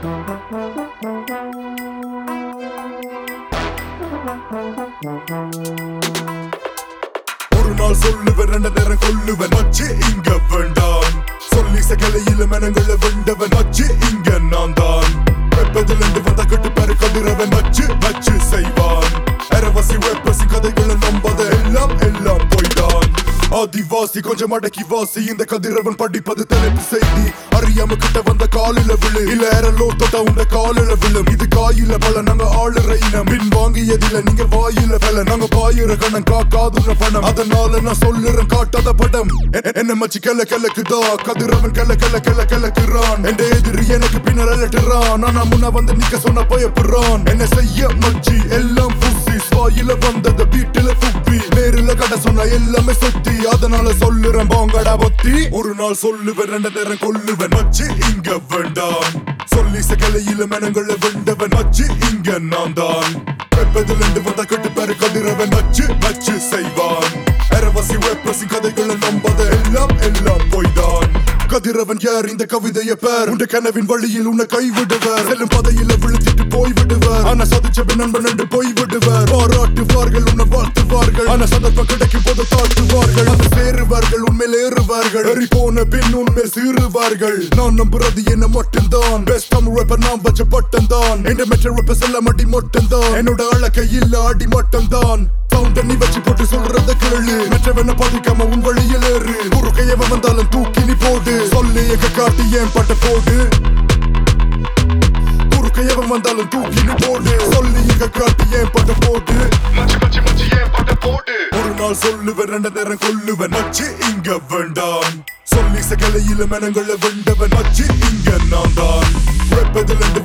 ஒரு நாள் சொல்லுவன் ரெண்டு நேரம் கொல்லுவன் மச்சு இங்க வேண்டாம் சொல்லி சகலையில மனங்களை வெண்டவன் மச்சு இங்க நான் தான் வெப்பதிலிருந்து வந்த கட்டு பேரு கதிரவன் மச்சு வச்சு செய்வான் அரவசி வெப்பசி கதைகளை நம்பாத எல்லாம் எல்லாம் போய்தான் ஆதிவாசி கொஞ்சம் அடக்கி வாசி இந்த கதிரவன் படிப்பது தலைப்பு செய்தி அறியாம கிட்ட வந்த காலில விழு இல்ல ஏரலோ தொட்ட உண்ட காலில விழும் இது காயில பல நாங்க ஆளுற இனம் பின் வாங்கியதில்ல நீங்க வாயில வேலை நாங்க பாயிர கணம் காக்காதுன பணம் அதனால நான் சொல்லுறேன் காட்டாத படம் எ- எ- என்ன மச்சி கெல்ல கெல்லக்குதா கதிரவன் கெல்ல கெல்ல கெல்ல கெல்லக்குறான் என் எதிரி எனக்கு பின்னர் அலட்டுறான் ஆனா முன்ன வந்து நிக்க சொன்ன பயப்படுறான் என்ன செய்ய மச்சி எல்லாம் புசி வாயில வந்தது வீட்டுல துப்பி நேரில கட சொன்ன எல்லாமே சுத்தி அதனால சொல்லுறேன் போங்கடா பொத்தி ஒரு நாள் சொல்லுவேன் ரெண்டு நேரம் கொல்லுவேன் மச்சி இங்க வேண்டாம் சொல்லி சகலையில மனங்களை வெண்டவன் மச்சி இங்க நான் தான் வெப்பதிலிருந்து வந்த கட்டு பேரு கதிரவன் மச்சு வச்சு செய்வான் அரவசி வெப்பசி கதைகளை நம்பாத எல்லாம் எல்லாம் போய்தான் கதிரவன் யார் இந்த கவிதைய பேர் உண்ட கனவின் வழியில் உன்னை கைவிடுவர் செல்லும் பதையில விழுத்திட்டு போய் விடுவர் ஆனா சதிச்ச பின் நண்பன் என்று போய் விடுவர் பாராட்டுவார்கள் உன்னை வாழ்த்துவார்கள் ஆனா சந்தர்ப்பம் கிடைக்கும் போது தாழ்த்துவார்கள் அது சேருவார்கள் உண்மையில் ஏறுவார்கள் எறி போன பின் உண்மையில் சீறுவார்கள் நான் நம்புறது என்ன மட்டும்தான் பெஸ்ட் தமிழ் rapper நான் வச்ச பட்டம் தான் என்ற மெட்ட rappers எல்லாம் அடி மட்டும் தான் என்னோட அழகை இல்ல அடி மட்டும் தான் சவுண்ட நீ வச்சு போட்டு சொல்றத கேளு மற்றவன பாதிக்காம உன் வழியில் ஏறு குறுக்கையவன் வந்தாலும் தூக்கி நீ போடு சொல்லி எங்க காட்டி ஏன் பட்ட போடு குறுக்கையவன் வந்தாலும் தூக்கி நீ போடு சொல்லி எங்க காட்டி ஏன் பட்ட போடு மச்சி மச்சி மச்சி ஏன் பட்ட போடு ஒரு நாள் சொல்லுவன் ரெண்டு நேரம் கொல்லுவன் மச்சி இங்க வேண்டாம் சொல்லி சகலையில மனங்களை வெண்டவன் மச்சி இங்க நான் தான் வெப்பதிலிருந்து